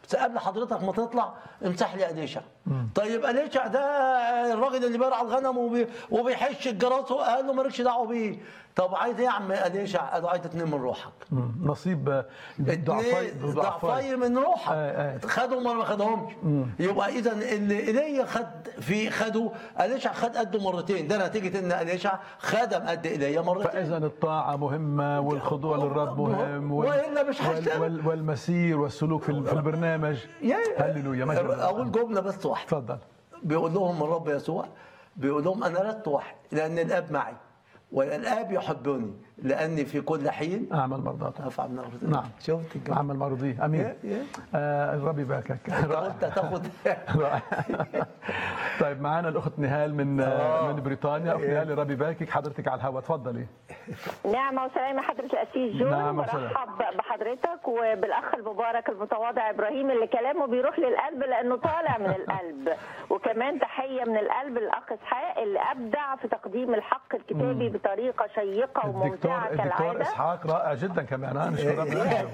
بس قبل حضرتك ما تطلع امسح لي اليشع طيب اليشع ده الراجل اللي بيرعى الغنم وبي وبيحش الجرس قال له مالكش دعوه بيه طب عايز ايه يا عم اليشع قال له عايز اتنين من روحك مم. نصيب آه، ضعفي اتنين ضعفي ضعفي من روحك آه، آه. خدهم ولا ما خدهمش يبقى اذا اللي ايليا خد في خده اليشع خد قده مرتين ده نتيجه ان اليشع خدم قد ايليا مرتين فاذا الطاعه مهمه والخضوع للرب مهم وال- وإلا مش وال- هشتغل. وال- والمسير والسلوك في ال- في البرنامج يا- هللويا مجد الله. اقول جمله بس واحده تفضل بيقول لهم الرب يسوع بيقول لهم انا لست واحد لان الاب معي والاب يحبني لاني في كل حين اعمل مرضاته افعل من أرضي. نعم شفت الجمله اعمل مرضيه امين يا- يا. آه الرب يباركك قلت تاخد رائع. طيب معانا الاخت نهال من آه. من بريطانيا اخت نهال الرب يباركك حضرتك على الهواء تفضلي نعمة وسلامة حضرة الأسيس جون نعم وسلام. برحب بحضرتك وبالأخ المبارك المتواضع إبراهيم اللي كلامه بيروح للقلب لأنه طالع من القلب وكمان تحية من القلب للأخ إسحاق اللي أبدع في تقديم الحق الكتابي بطريقة شيقة الدكتور وممتعة الدكتور كالعادة اسحاق رائع جدا كمان انا نشكر الرب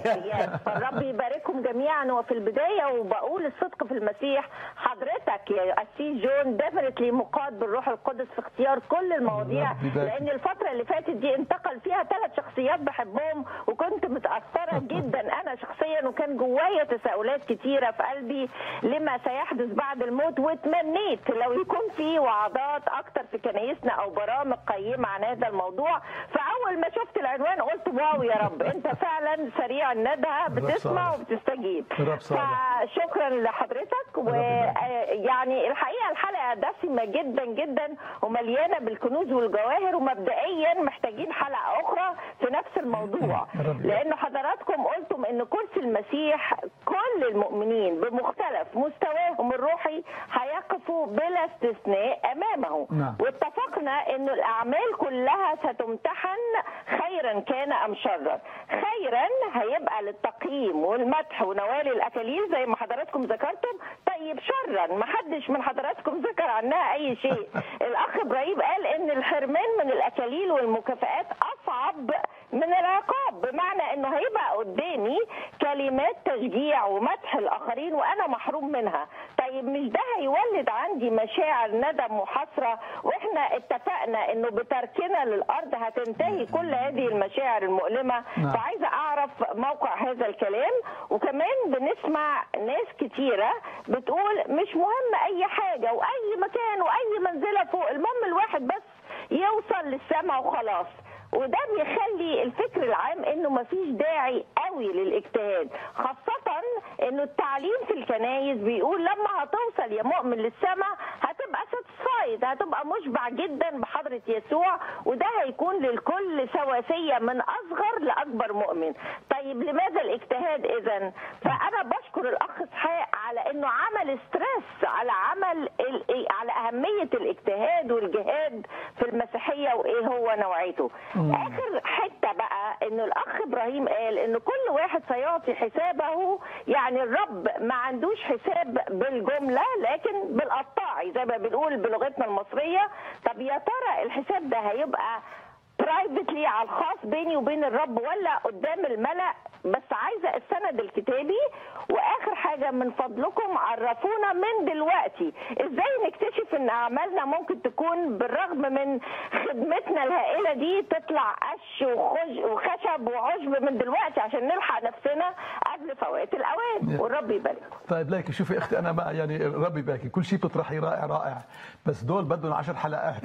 يس فالرب يبارككم جميعا وفي البدايه وبقول الصدق في المسيح حضرتك يا اسيس جون ديفنتلي مقاد بالروح القدس في اختيار كل المواضيع الرب يبارك. لان الفتره اللي فاتت دي انتقل فيها ثلاث شخصيات بحبهم وكنت متاثره جدا انا شخصيا وكان جوايا تساؤلات كتيره في قلبي لما سيحدث بعد الموت وتمنيت لو يكون في وعظات اكتر في كنايسنا او برامج قيمه عن هذا الموضوع فاول ما شفت العنوان قلت واو يا رب انت فعلا سريع الندى بتسمع صالح. وبتستجيب الرب صالح. فشكرا لحضرتك الرب يبارك. ويعني الحقيقه الحلقه دسمه جدا جدا ومليانه بالكنوز والجواهر ومبدئيا محتاجين حلقه اخرى في نفس الموضوع الرب يبارك. لان حضراتكم قلتم ان كرسي المسيح كل المؤمنين بمختلف مستواهم الروحي هيقفوا بلا استثناء امامه نعم. واتفقنا ان الاعمال كلها ستمتحن خيرا كان ام شرا خيرا هيبقى للتقييم والمدح ونوال الاكاليل زي ما حضراتكم ذكرتم طيب شرا ما حدش من حضراتكم ذكر عنها اي شيء الاخ ابراهيم قال ان الحرمان من الاكاليل والمكافآت اصعب من العقاب بمعنى انه هيبقى قدامي كلمات تشجيع ومدح الاخرين وانا محروم منها طيب مش ده هيولد عندي مشاعر ندم وحسره واحنا اتفقنا انه بتركنا للارض هتنتهي كل هذه المشاعر المؤلمه نعم. فعايزه اعرف موقع هذا الكلام وكمان بنسمع ناس كتيره بتقول مش مهم اي حاجه واي مكان واي منزله فوق المهم الواحد بس يوصل للسماء وخلاص وده بيخلي الفكر العام انه مفيش داعي قوي للاجتهاد خاصة انه التعليم في الكنايس بيقول لما هتوصل يا مؤمن للسماء هتبقى ساتسفايد هتبقى مشبع جدا بحضرة يسوع وده هيكون للكل سواسية من اصغر لاكبر مؤمن طيب لماذا الاجتهاد اذا فانا بشكر الاخ اسحاق على انه عمل ستريس على عمل ال- على اهمية الاجتهاد والجهاد في المسيحية وايه هو نوعيته اخر حته بقى انه الاخ ابراهيم قال ان كل واحد سيعطي حسابه يعني الرب ما عندوش حساب بالجمله لكن بالقطاعي زي ما بنقول بلغتنا المصريه طب يا ترى الحساب ده هيبقى برايفتلي على الخاص بيني وبين الرب ولا قدام الملأ بس عايزه السند الكتابي واخر حاجه من فضلكم عرفونا من دلوقتي ازاي نكتشف ان اعمالنا ممكن تكون بالرغم من خدمتنا الهائله دي تطلع قش وخش وخشب وعشب من دلوقتي عشان نلحق نفسنا قبل فوات الاوان والرب يبارككم طيب ليك شوفي اختي انا بقى يعني الرب يباركك كل شيء بتطرحي رائع رائع بس دول بدهم عشر حلقات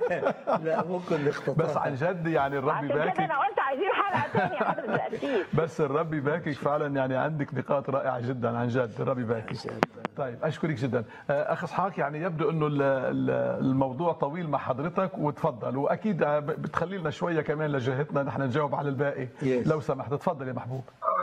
لا ممكن الاختطاف بس عن جد يعني الرب عشان كده يباركك انا قلت عايزين حلقه ثانيه حضره الاسيس بس الرب يباركك فعلا يعني عندك نقاط رائعه جدا عن جد الرب يباركك طيب اشكرك جدا آه، اخ اسحاق يعني يبدو انه ال- ال- الموضوع طويل مع حضرتك وتفضل واكيد آه، بتخلي لنا شويه كمان لجهتنا نحن نجاوب على الباقي Yes. لو سمحت تفضل يا محبوب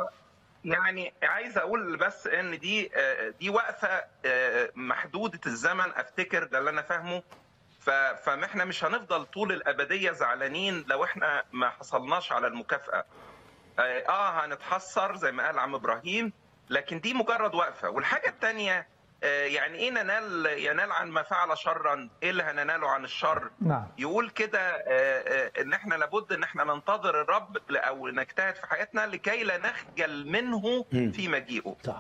يعني عايز اقول بس ان دي آه، دي وقفه آه، محدوده الزمن افتكر ده اللي انا فاهمه ف- فاحنا مش هنفضل طول الابديه زعلانين لو احنا ما حصلناش على المكافاه اه آه، هنتحسر زي ما قال عم ابراهيم لكن دي مجرد وقفه والحاجه الثانيه يعني ايه ننال ينال عن ما فعل شرا ايه اللي هنناله عن الشر نعم يقول كده آه، آه، ان احنا لابد ان احنا ننتظر الرب ل- او نجتهد في حياتنا لكي لا نخجل منه مم. في مجيئه صح